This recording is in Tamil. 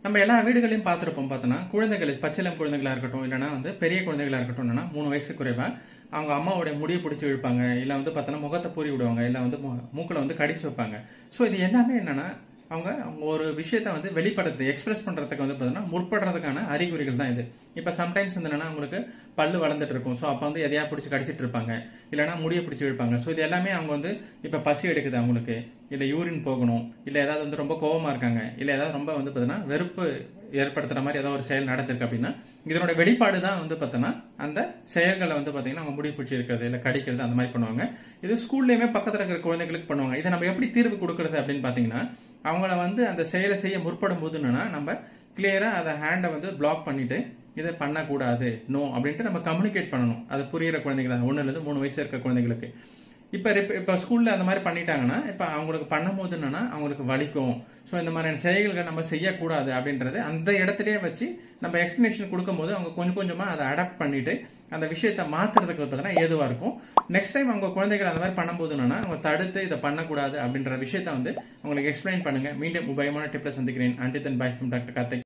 நம்ம எல்லா வீடுகளையும் பார்த்துருப்போம் பார்த்தோன்னா குழந்தைகள் பச்சிலம் குழந்தைகளா இருக்கட்டும் இல்லைனா வந்து பெரிய குழந்தைகளா இருக்கட்டும் இல்லைனா மூணு வயசு குறைவா அவங்க அம்மாவுடைய முடியை பிடிச்சி இழுப்பாங்க இல்லை வந்து பார்த்தோன்னா முகத்தை பூரி விடுவாங்க இல்லை வந்து மூ- மூக்குல வந்து கடிச்சு வைப்பாங்க ஸோ இது எல்லாமே என்னன்னா அவங்க அவங்க ஒரு விஷயத்த வந்து வெளிப்படுத்து எக்ஸ்பிரஸ் பண்றதுக்கு வந்து பார்த்தீங்கன்னா முற்படுறதுக்கான அறிகுறிகள் தான் இது இப்போ சம்டைம்ஸ் வந்து என்னன்னா உங்களுக்கு பல்லு வளர்ந்துட்டு இருக்கும் ஸோ அப்போ வந்து எதையா பிடிச்சி கடிச்சிட்டு இருப்பாங்க இல்லைன்னா முடியை பிடிச்சி இழுப்பாங்க ஸோ இது எல்லாமே அவங்க வந்து இப்போ பசி எடுக்குது அவங்களுக்கு இல்லை யூரின் போகணும் இல்லை ஏதாவது வந்து ரொம்ப கோவமா இருக்காங்க இல்லை ஏதாவது ரொம்ப வந்து பார்த்தீங்கன்னா வெறுப்பு ஏற்படுத்துற மாதிரி ஏதாவது ஒரு செயல் நடந்திருக்கு அப்படின்னா இதனோட வெளிப்பாடு தான் வந்து பார்த்தோன்னா அந்த செயல்களை வந்து பார்த்தீங்கன்னா அவங்க முடி பிடிச்சி இருக்கிறது இல்லை கடிக்கிறது அந்த மாதிரி பண்ணுவாங்க இது ஸ்கூல்லையுமே பக்கத்தில் இருக்கிற குழந்தைகளுக்கு பண்ணுவாங்க இதை நம்ம எப்படி தீர்வு கொடுக்கறது அப்படின்னு பார்த்தீங்கன்னா அவங்கள வந்து அந்த செயலை செய்ய முற்படும் போது என்னன்னா நம்ம கிளியரா அதை ஹேண்டை வந்து பிளாக் பண்ணிட்டு இதை பண்ணக்கூடாது நோ அப்படின்ட்டு நம்ம கம்யூனிகேட் பண்ணணும் அது புரியிற குழந்தைங்களா ஒன்றுலேருந்து மூணு வயசு இருக்க குழந்தைங்களுக்கு இப்போ இப்போ ஸ்கூலில் அந்த மாதிரி பண்ணிட்டாங்கன்னா இப்போ அவங்களுக்கு பண்ணும்போது என்னன்னா அவங்களுக்கு வலிக்கும் ஸோ இந்த மாதிரியான செயல்களை நம்ம செய்யக்கூடாது அப்படின்றது அந்த இடத்துலயே வச்சு நம்ம எக்ஸ்பிளனேஷன் கொடுக்கும்போது அவங்க கொஞ்சம் கொஞ்சமாக அதை அடாப்ட் பண்ணிட்டு அந்த விஷயத்தை மாத்துறதுக்கு பார்த்தீங்கன்னா ஏதுவாக இருக்கும் நெக்ஸ்ட் டைம் அவங்க குழந்தைகள் அந்த மாதிரி பண்ணும்போது என்னன்னா அவங்க தடுத்து இதை பண்ணக்கூடாது அப்படின்ற விஷயத்த வந்து அவங்களுக்கு எக்ஸ்பிளைன் பண்ணுங்க மீண்டும் உபயமான டிப்ல சந்திக்கிறேன் அண்டித்தன் பாய் ஃப்ரம் டாக்டர் கார்த்திக்